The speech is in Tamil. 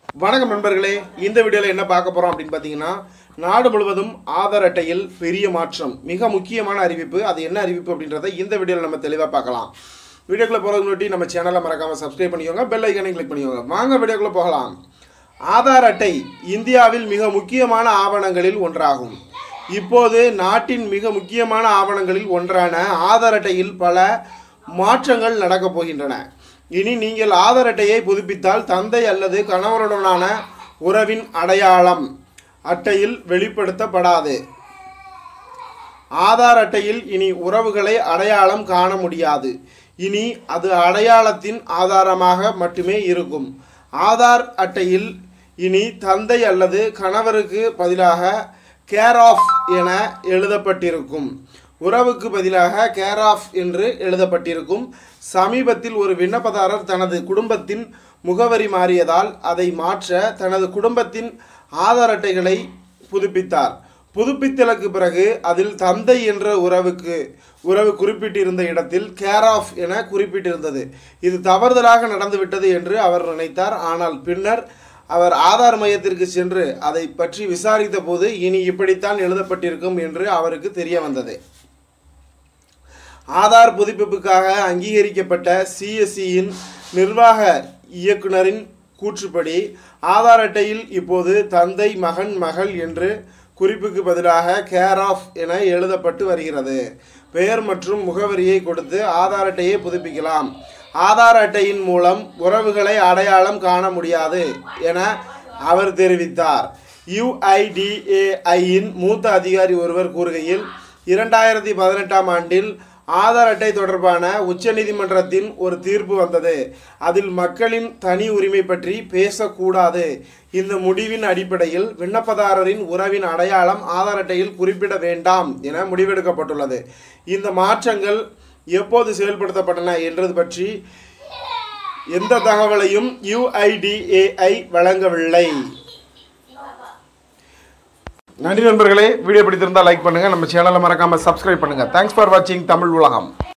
வணக்கம் நண்பர்களே இந்த வீடியோவில் என்ன பார்க்க போகிறோம் அப்படின்னு பார்த்தீங்கன்னா நாடு முழுவதும் ஆதார் அட்டையில் பெரிய மாற்றம் மிக முக்கியமான அறிவிப்பு அது என்ன அறிவிப்பு அப்படின்றத இந்த வீடியோவில் நம்ம தெளிவாக பார்க்கலாம் வீடியோக்குள்ளே போகிறதுக்கு முன்னாடி நம்ம சேனலை மறக்காமல் சப்ஸ்கிரைப் பண்ணிக்கோங்க பெல் ஐக்கனையும் கிளிக் பண்ணிக்கோங்க வாங்க வீடியோக்குள்ளே போகலாம் ஆதார் அட்டை இந்தியாவில் மிக முக்கியமான ஆவணங்களில் ஒன்றாகும் இப்போது நாட்டின் மிக முக்கியமான ஆவணங்களில் ஒன்றான ஆதார் அட்டையில் பல மாற்றங்கள் நடக்கப் போகின்றன இனி நீங்கள் ஆதார் அட்டையை புதுப்பித்தால் தந்தை அல்லது கணவருடனான உறவின் அடையாளம் அட்டையில் வெளிப்படுத்தப்படாது ஆதார் அட்டையில் இனி உறவுகளை அடையாளம் காண முடியாது இனி அது அடையாளத்தின் ஆதாரமாக மட்டுமே இருக்கும் ஆதார் அட்டையில் இனி தந்தை அல்லது கணவருக்கு பதிலாக கேர் ஆஃப் என எழுதப்பட்டிருக்கும் உறவுக்கு பதிலாக கேர் ஆஃப் என்று எழுதப்பட்டிருக்கும் சமீபத்தில் ஒரு விண்ணப்பதாரர் தனது குடும்பத்தின் முகவரி மாறியதால் அதை மாற்ற தனது குடும்பத்தின் ஆதார் அட்டைகளை புதுப்பித்தார் புதுப்பித்தலுக்கு பிறகு அதில் தந்தை என்ற உறவுக்கு உறவு குறிப்பிட்டிருந்த இடத்தில் கேர் ஆஃப் என குறிப்பிட்டிருந்தது இது தவறுதலாக நடந்துவிட்டது என்று அவர் நினைத்தார் ஆனால் பின்னர் அவர் ஆதார் மையத்திற்கு சென்று அதை பற்றி விசாரித்த போது இனி இப்படித்தான் எழுதப்பட்டிருக்கும் என்று அவருக்கு தெரிய வந்தது ஆதார் புதுப்பிப்புக்காக அங்கீகரிக்கப்பட்ட சிஎஸ்சியின் நிர்வாக இயக்குனரின் கூற்றுப்படி ஆதார் அட்டையில் இப்போது தந்தை மகன் மகள் என்று குறிப்புக்கு பதிலாக கேர் ஆஃப் என எழுதப்பட்டு வருகிறது பெயர் மற்றும் முகவரியை கொடுத்து ஆதார் அட்டையை புதுப்பிக்கலாம் ஆதார் அட்டையின் மூலம் உறவுகளை அடையாளம் காண முடியாது என அவர் தெரிவித்தார் யுஐடிஏஐயின் மூத்த அதிகாரி ஒருவர் கூறுகையில் இரண்டாயிரத்தி பதினெட்டாம் ஆண்டில் ஆதார் அட்டை தொடர்பான உச்சநீதிமன்றத்தின் ஒரு தீர்ப்பு வந்தது அதில் மக்களின் தனி உரிமை பற்றி பேசக்கூடாது இந்த முடிவின் அடிப்படையில் விண்ணப்பதாரரின் உறவின் அடையாளம் ஆதார் அட்டையில் குறிப்பிட வேண்டாம் என முடிவெடுக்கப்பட்டுள்ளது இந்த மாற்றங்கள் எப்போது செயல்படுத்தப்பட்டன என்றது பற்றி எந்த தகவலையும் யுஐடிஏஐ வழங்கவில்லை நன்றி நண்பர்களே வீடியோ பிடித்திருந்தால் லைக் பண்ணுங்கள் நம்ம சேனலை மறக்காமல் சப்ஸ்கிரைப் பண்ணுங்கள் தேங்க்ஸ் ஃபார் வாட்சிங் தமிழ் உலகம்